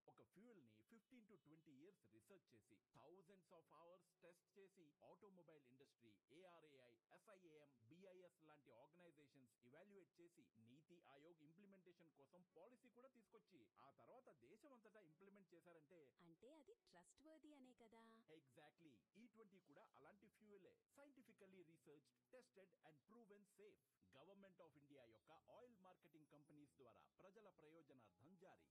ఒక ఫ్యూయల్ ని fifteen to twenty years research చేసి థౌజండ్స్ ఆఫ్ అవర్స్ టెస్ట్ చేసి automobile industry ARAI SIAM BIS లాంటి ఆర్గనైజేషన్స్ ఇవాల్యుయేట్ చేసి నీతి ఆయోగ్ ఇంప్లిమెంటేషన్ కోసం పాలసీ కూడా తీసుకొచ్చి ఆ తర్వాత దేశం అంతటా ఇంప్లిమెంట్ చేశారంటే అంటే అది ట్రస్ట్ వర్ది అనే కదా ఎగ్జాక్ట్లీ ఈ ట్వంటీ కూడా అలాంటి ఫ్యూయలే scientifically research tested and proven safe government of India యొక్క ఆయిల్ మార్కెటింగ్ కంపెనీస్ ద్వారా ప్రజల ప్రయోజనార్థం జారీ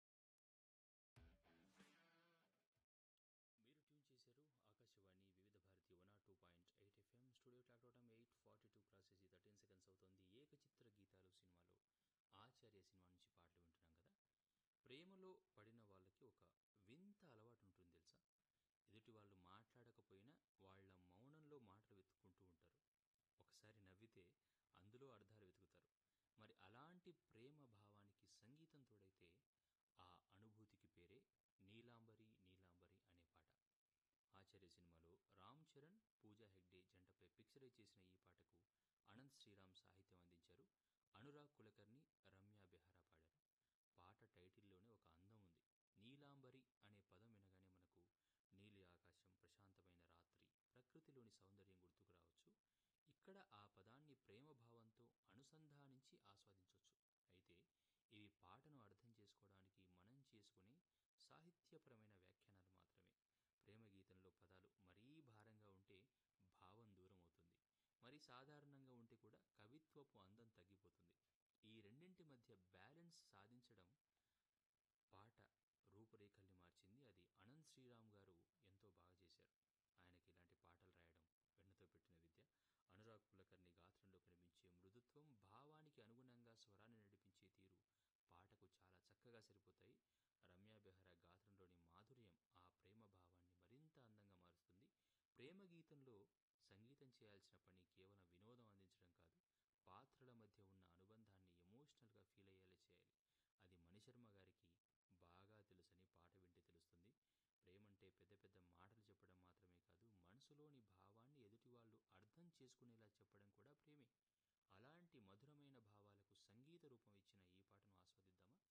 మీరు ట్యూన్ చేశారు Akashvani Vividh Bharati one two point eight FM studio clock టోటం ఎయిట్ ఫార్టీ టూ క్రాస్ చేసి థర్టీన్ సెకండ్స్ అవుతోంది ఏక చిత్ర గీతాలు సినిమా నుంచి పాటలు వింటున్నాం కదా ప్రేమలో పడిన వాళ్ళకి ఒక వింత అలవాటు ఉంటుంది తెలుసా ఎదుటి వాళ్ళు మాట్లాడకపోయినా వాళ్ళ మౌనంలో మాటలు వెతుక్కుంటూ ఉంటారు ఒకసారి నవ్వితే అందులో అర్థాలు వెతుకుతారు మరి అలాంటి ప్రేమ భావానికి సంగీతం తోడైతే ఆ అనుభూతికి పేరే నీలాంబరి నీలాంబరి అనే పాట ఆచార్య సినిమాలో రామ్ చరణ్ పూజా హెగ్డే జంటపై పిక్చరైజ్ చేసిన ఈ పాటకు అనంత్ శ్రీరామ్ సాహిత్యం అందించారు అనురాగ్ కులకర్ణి రమ్య బెహరా పాడారు పాట టైటిల్లోనే ఒక అందం ఉంది నీలాంబరి అనే పదం వినగానే మనకు నీలి ఆకాశం ప్రశాంతమైన రాత్రి ప్రకృతిలోని సౌందర్యం గుర్తుకు రావచ్చు ఇక్కడ ఆ పదాన్ని ప్రేమ భావంతో అనుసంధానించి ఆస్వాదించవచ్చు అయితే ఇవి పాటను అర్థం చేసుకోవడానికి మనం చేసుకునే సాహిత్యపరమైన వ్యాఖ్యానాలు మాత్రమే ప్రేమ గీతంలో పదాలు మరీ భారంగా ఉంటే భావం దూరం అవుతుంది మరి సాధారణంగా ఉంటే కూడా కవిత్వపు అందం తగ్గిపోతుంది ఈ రెండింటి మధ్య బ్యాలెన్స్ సాధించడం పాట రూపురేఖల్ని మార్చింది అది అనంత్ శ్రీరామ్ గారు ఎంతో బాగా చేశారు ఆయనకి ఇలాంటి పాటలు రాయడం వెన్నతో పెట్టిన విద్య అనురాగ్ కులకర్ణి గాత్రంలో కనిపించే మృదుత్వం భావానికి అనుగుణంగా స్వరాన్ని నడిపించే తీరు పాటకు చాలా చక్కగా సరిపోతాయి రమ్య బెహ్రా గాత్రంలోని మాధుర్యం ఆ ప్రేమ భావాన్ని మరింత అందంగా మారుస్తుంది ప్రేమ గీతంలో సంగీతం చేయాల్సిన పని కేవలం వినోదం అందించడం కాదు పాత్రల మధ్య ఉన్న అనుబంధాన్ని ఎమోషనల్గా ఫీల్ అయ్యేలా చేయాలి అది మణిశర్మ గారికి బాగా తెలుసని పాట వింటే తెలుస్తుంది ప్రేమంటే పెద్ద పెద్ద మాటలు చెప్పడం మాత్రమే కాదు మనసులోని భావాన్ని ఎదుటివాళ్ళు అర్థం చేసుకునేలా చెప్పడం కూడా ప్రేమే అలాంటి మధురమైన భావాలకు సంగీత రూపం ఇచ్చిన ఈ పాటను ఆస్వాదిద్దామా